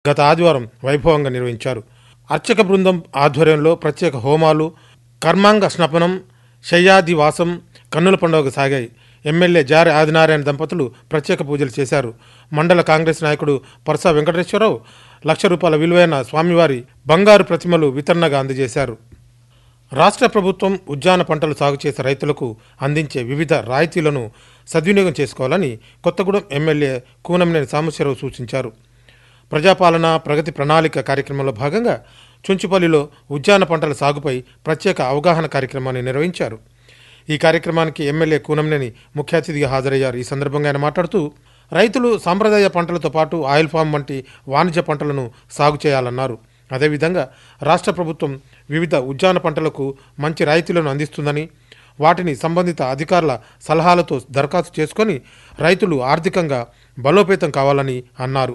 గత ఆదివారం వైభవంగా నిర్వహించారు అర్చక బృందం ఆధ్వర్యంలో ప్రత్యేక హోమాలు కర్మాంగ స్నపనం శయ్యాదివాసం కన్నుల పండుగ సాగాయి ఎమ్మెల్యే జారి ఆదినారాయణ దంపతులు ప్రత్యేక పూజలు చేశారు మండల కాంగ్రెస్ నాయకుడు పరస వెంకటేశ్వరరావు లక్ష రూపాయల విలువైన స్వామివారి బంగారు ప్రతిమలు వితరణగా అందజేశారు రాష్ట్ర ప్రభుత్వం ఉద్యాన పంటలు సాగు చేసే రైతులకు అందించే వివిధ రాయితీలను సద్వినియోగం చేసుకోవాలని కొత్తగూడెం ఎమ్మెల్యే కూనంనేని సాంబశివరావు సూచించారు ప్రజాపాలన ప్రగతి ప్రణాళిక కార్యక్రమంలో భాగంగా చుంచుపల్లిలో ఉద్యాన పంటల సాగుపై ప్రత్యేక అవగాహన కార్యక్రమాన్ని నిర్వహించారు ఈ కార్యక్రమానికి ఎమ్మెల్యే కూనంనేని ముఖ్య అతిథిగా హాజరయ్యారు ఈ సందర్భంగా ఆయన మాట్లాడుతూ రైతులు సాంప్రదాయ పంటలతో పాటు ఆయిల్ ఫామ్ వంటి వాణిజ్య పంటలను సాగు చేయాలన్నారు అదేవిధంగా రాష్ట్ర ప్రభుత్వం వివిధ ఉద్యాన పంటలకు మంచి రాయితీలను అందిస్తుందని వాటిని సంబంధిత అధికారుల సలహాలతో దరఖాస్తు చేసుకొని రైతులు ఆర్థికంగా బలోపేతం కావాలని అన్నారు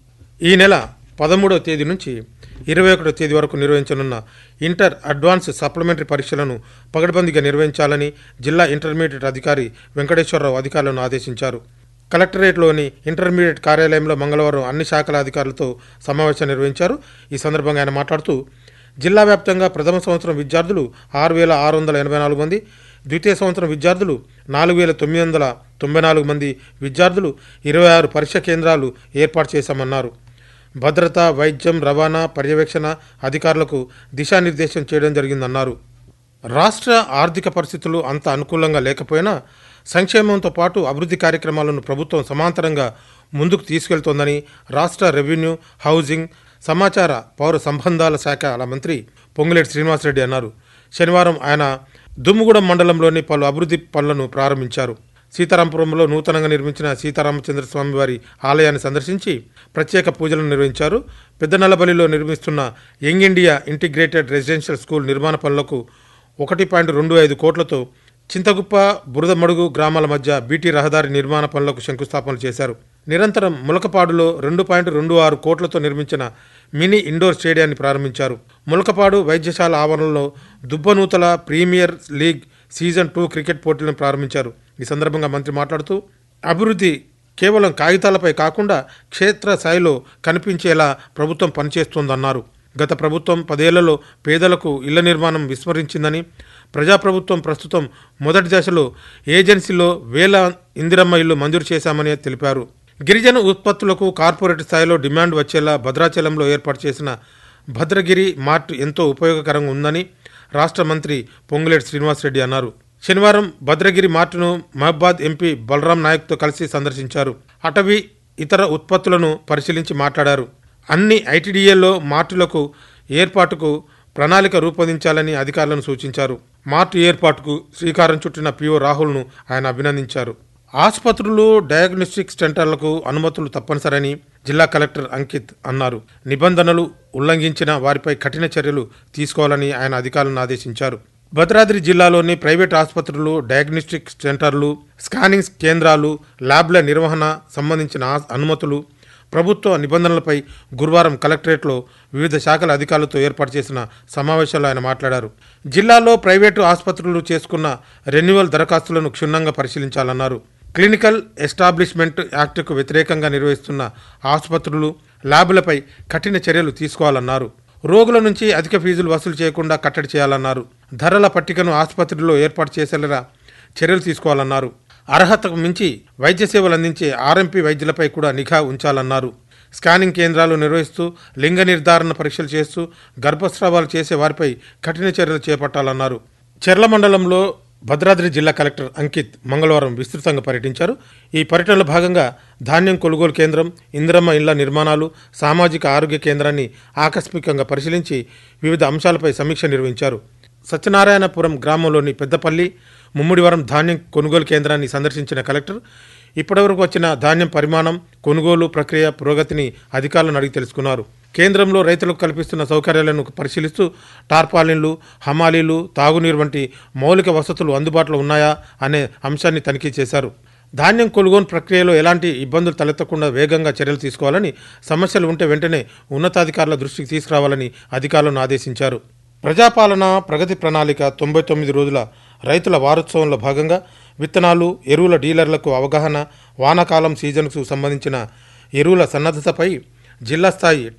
ఈ నెల పదమూడవ తేదీ నుంచి ఇరవై ఒకటో తేదీ వరకు నిర్వహించనున్న ఇంటర్ అడ్వాన్స్ సప్లిమెంటరీ పరీక్షలను పగడ్బందీగా నిర్వహించాలని జిల్లా ఇంటర్మీడియట్ అధికారి వెంకటేశ్వరరావు అధికారులను ఆదేశించారు కలెక్టరేట్లోని ఇంటర్మీడియట్ కార్యాలయంలో మంగళవారం అన్ని శాఖల అధికారులతో సమావేశం నిర్వహించారు ఈ సందర్భంగా ఆయన మాట్లాడుతూ జిల్లా వ్యాప్తంగా ప్రథమ సంవత్సరం విద్యార్థులు ఆరు వేల ఆరు వందల ఎనభై నాలుగు మంది ద్వితీయ సంవత్సరం విద్యార్థులు నాలుగు వేల తొమ్మిది వందల తొంభై నాలుగు మంది విద్యార్థులు ఇరవై ఆరు పరీక్ష కేంద్రాలు ఏర్పాటు చేశామన్నారు భద్రత వైద్యం రవాణా పర్యవేక్షణ అధికారులకు దిశానిర్దేశం చేయడం జరిగిందన్నారు రాష్ట్ర ఆర్థిక పరిస్థితులు అంత అనుకూలంగా లేకపోయినా సంక్షేమంతో పాటు అభివృద్ధి కార్యక్రమాలను ప్రభుత్వం సమాంతరంగా ముందుకు తీసుకెళ్తోందని రాష్ట్ర రెవెన్యూ హౌసింగ్ సమాచార పౌర సంబంధాల శాఖల మంత్రి పొంగులేటి శ్రీనివాసరెడ్డి అన్నారు శనివారం ఆయన దుమ్ముగూడెం మండలంలోని పలు అభివృద్ధి పనులను ప్రారంభించారు సీతారాంపురంలో నూతనంగా నిర్మించిన సీతారామచంద్ర స్వామి వారి ఆలయాన్ని సందర్శించి ప్రత్యేక పూజలను నిర్వహించారు పెద్దనల్లబల్లిలో నిర్మిస్తున్న young India integrated residential school నిర్మాణ పనులకు ఒకటి పాయింట్ రెండు ఐదు కోట్లతో చింతగుప్ప బురదమడుగు గ్రామాల మధ్య బీటీ రహదారి నిర్మాణ పనులకు శంకుస్థాపన చేశారు నిరంతరం ములకపాడులో రెండు పాయింట్ రెండు ఆరు కోట్లతో నిర్మించిన మినీ ఇండోర్ స్టేడియాన్ని ప్రారంభించారు ములకపాడు వైద్యశాల ఆవరణలో Dubbanuthala premier league season two cricket పోటీలను ప్రారంభించారు ఈ సందర్భంగా మంత్రి మాట్లాడుతూ అభివృద్ధి కేవలం కాగితాలపై కాకుండా క్షేత్ర స్థాయిలో కనిపించేలా ప్రభుత్వం పనిచేస్తోందన్నారు గత ప్రభుత్వం పదేళ్లలో పేదలకు ఇళ్ల నిర్మాణం విస్మరించిందని ప్రజాప్రభుత్వం ప్రస్తుతం మొదటి దశలో ఏజెన్సీలో వేల ఇందిరమ్మ ఇళ్లు మంజూరు చేశామని తెలిపారు గిరిజన ఉత్పత్తులకు కార్పొరేట్ స్థాయిలో డిమాండ్ వచ్చేలా భద్రాచలంలో ఏర్పాటు చేసిన భద్రగిరి మార్ట్ ఎంతో ఉపయోగకరంగా ఉందని రాష్ట్ర మంత్రి పొంగులేటి శ్రీనివాసరెడ్డి అన్నారు శనివారం భద్రగిరి మార్టును మహబాద్ ఎంపీ బలరాం నాయక్తో కలిసి సందర్శించారు అటవీ ఇతర ఉత్పత్తులను పరిశీలించి మాట్లాడారు అన్ని ఐటీడీఏల్లో మార్టులకు ఏర్పాటుకు ప్రణాళిక రూపొందించాలని అధికారులను సూచించారు మార్టు ఏర్పాటుకు శ్రీకారం చుట్టిన పిఓ రాహుల్ను ఆయన అభినందించారు ఆసుపత్రులు డయాగ్నోస్టిక్ సెంటర్లకు అనుమతులు తప్పనిసరని జిల్లా కలెక్టర్ అంకిత్ అన్నారు నిబంధనలు ఉల్లంఘించిన వారిపై కఠిన చర్యలు తీసుకోవాలని ఆయన అధికారులను ఆదేశించారు భద్రాద్రి జిల్లాలోని ప్రైవేట్ ఆసుపత్రులు డయాగ్నోస్టిక్ సెంటర్లు స్కానింగ్ కేంద్రాలు ల్యాబ్ల నిర్వహణ సంబంధించిన ఆ- అనుమతులు ప్రభుత్వ నిబంధనలపై గురువారం కలెక్టరేట్లో వివిధ శాఖల అధికారులతో ఏర్పాటు చేసిన సమావేశంలో ఆయన మాట్లాడారు జిల్లాలో ప్రైవేటు ఆసుపత్రులు చేసుకున్న రెన్యువల్ దరఖాస్తులను క్షుణ్ణంగా పరిశీలించాలన్నారు క్లినికల్ ఎస్టాబ్లిష్మెంట్ యాక్టుకు వ్యతిరేకంగా నిర్వహిస్తున్న ఆసుపత్రులు ల్యాబులపై కఠిన చర్యలు తీసుకోవాలన్నారు రోగుల నుంచి అధిక ఫీజులు వసూలు చేయకుండా కట్టడి చేయాలన్నారు ధరల పట్టికను ఆసుపత్రిలో ఏర్పాటు చేసేలా చర్యలు తీసుకోవాలన్నారు అర్హతకు మించి వైద్య సేవలు అందించే ఆర్ఎంపీ వైద్యులపై కూడా నిఘా ఉంచాలన్నారు స్కానింగ్ కేంద్రాలు నిర్వహిస్తూ లింగ నిర్ధారణ పరీక్షలు చేస్తూ గర్భస్రావాలు చేసే వారిపై కఠిన చర్యలు చేపట్టాలన్నారు చెర్ల మండలంలో భద్రాద్రి జిల్లా కలెక్టర్ అంకిత్ మంగళవారం విస్తృతంగా పర్యటించారు ఈ పర్యటనలో భాగంగా ధాన్యం కొనుగోలు కేంద్రం ఇందిరమ్మ ఇళ్ల నిర్మాణాలు సామాజిక ఆరోగ్య కేంద్రాన్ని ఆకస్మికంగా పరిశీలించి వివిధ అంశాలపై సమీక్ష నిర్వహించారు సత్యనారాయణపురం గ్రామంలోని పెద్దపల్లి ముమ్మిడివరం ధాన్యం కొనుగోలు కేంద్రాన్ని సందర్శించిన కలెక్టర్ ఇప్పటివరకు వచ్చిన ధాన్యం పరిమాణం కొనుగోలు ప్రక్రియ పురోగతిని అధికారులను అడిగి తెలుసుకున్నారు కేంద్రంలో రైతులకు కల్పిస్తున్న సౌకర్యాలను పరిశీలిస్తూ టార్పాలిన్లు హమాలీలు తాగునీరు వంటి మౌలిక వసతులు అందుబాటులో ఉన్నాయా అనే అంశాన్ని తనిఖీ చేశారు ధాన్యం కొనుగోలు ప్రక్రియలో ఎలాంటి ఇబ్బందులు తలెత్తకుండా వేగంగా చర్యలు తీసుకోవాలని సమస్యలు ఉంటే వెంటనే ఉన్నతాధికారుల దృష్టికి తీసుకురావాలని అధికారులను ఆదేశించారు ప్రజాపాలన ప్రగతి ప్రణాళిక తొంభై తొమ్మిది రోజుల రైతుల వారోత్సవంలో భాగంగా విత్తనాలు ఎరువుల డీలర్లకు అవగాహన వానాకాలం సీజన్కు సంబంధించిన ఎరువుల సన్నద్ధతపై జిల్లా స్థాయి